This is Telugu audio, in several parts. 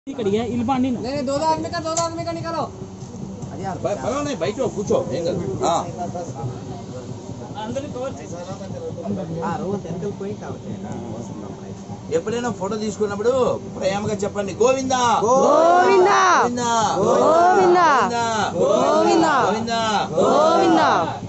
करिए इल्बानी ना नहीं नहीं दो दो आदमी का दो दो आदमी का निकालो ప- పర్వాలేదు బయట కూర్చో ఏం కాదు ఆ, अंदर कवर ఎప్పుడైనా ఫోటో తీసుకున్నప్పుడు ప్రేమగా చెప్పండి గోవిందా గోవిందా గోవిందా గోవిందా గోవిందా గోవిందా గోవిందా గోవిందా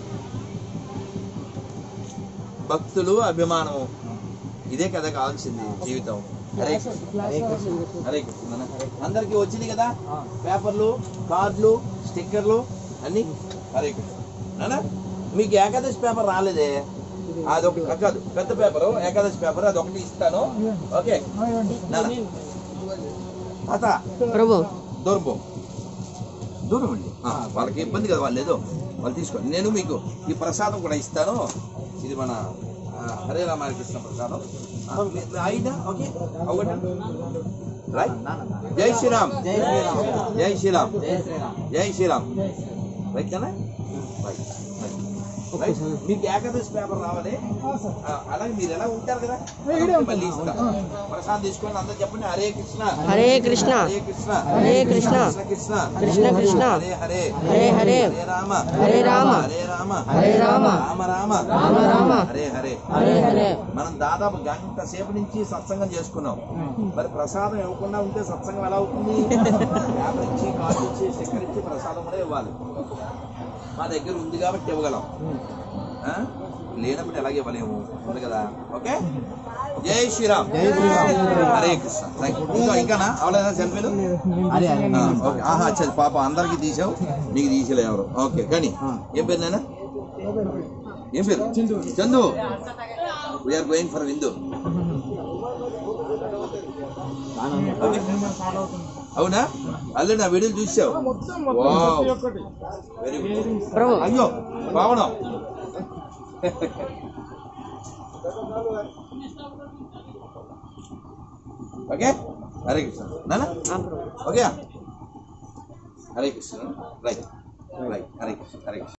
భక్తులు అభిమానం ఇదే కదా కావాల్సింది జీవితం హరే కృష్ణ హరే కృష్ణ నాన్న. అందరికీ వచ్చింది కదా పేపర్లు కార్డులు స్టిక్కర్లు అన్ని హరే కృష్ణ నాన్న మీకు ఏకాదశి పేపర్ రాలేదే అదొకటి కాదు పెద్ద పేపరు ఏకాదశి పేపర్ అది ఒకటి ఇస్తాను ఓకే నాన్న తాత ప్రభు దూరం పో దూరం అండి ఆ, వాళ్ళకి ఇబ్బంది కదా వాళ్ళు ఏదో వాళ్ళు తీసుకోండి నేను మీకు ఈ ప్రసాదం కూడా ఇస్తాను ఇది మన ఆ, హరే రామకృష్ణ ప్రసాదం ఆ, మీ- మీ అయినా ఓకే ఒకటి రైట్ జై శ్రీరామ్ జై శ్రీరామ్ జై శ్రీరామ్ జై శ్రీరామ్ రైట్ కదా రైట్ రైట్. రైట్. మీకు ఏకాదశి పేపర్ రావాలి ఆ, అలాగే మీరు ఎలా ఉంటారు కదా మళ్ళీ ఇస్తా ప్రసాదం తీసుకోండి అందరూ చెప్పండి హరే కృష్ణ హరే కృష్ణ హరే కృష్ణ హరే కృష్ణ కృష్ణ కృష్ణ కృష్ణ హరే హరే హరే హరే హరే రామ హరే రామ హరే రామ హరే రామ రామ రామ రామ రామ హరే హరే హరే హరే మనం దాదాపు గంట సేపు నుంచి సత్సంగం చేసుకున్నాం మరి ప్రసాదం ఇవ్వకుండా ఉంటే సత్సంగం ఎలా అవుతుంది పేపర్ ఇచ్చి కార్డు ఇచ్చి స్టిక్కర్ ఇచ్చి ప్రసాదం కూడా ఇవ్వాలి మా దగ్గర ఉంది కాబట్టి ఇవ్వగలం ఆ? లేనప్పుడు ఎలాగ ఇవ్వలేము ఉంది కదా ఓకే జై శ్రీరామ్ జై శ్రీరామ్ హరే కృష్ణ థ్యాంక్ యూ ఇంకా ఇంకానా అవలేదా సెల్ఫీలు ఆ, ఓకే ఆహా అచ్చా పాప అందరికి తీసావు నీకు తీసలే ఎవరు ఓకే కానీ ఏం పేరు నాయన ఏం పేరు చందు వీఆర్ గోయింగ్ ఫర్ విందు ఓకే. అవునా అల్లే నా వీడియోలు చూసావు వెరీ గుడ్ ప్రభు అయ్యో బావనం ఓకే హరే కృష్ణ నానా ఆ ప్రభు okay Hare Krishna right right Hare Krishna Hare Krishna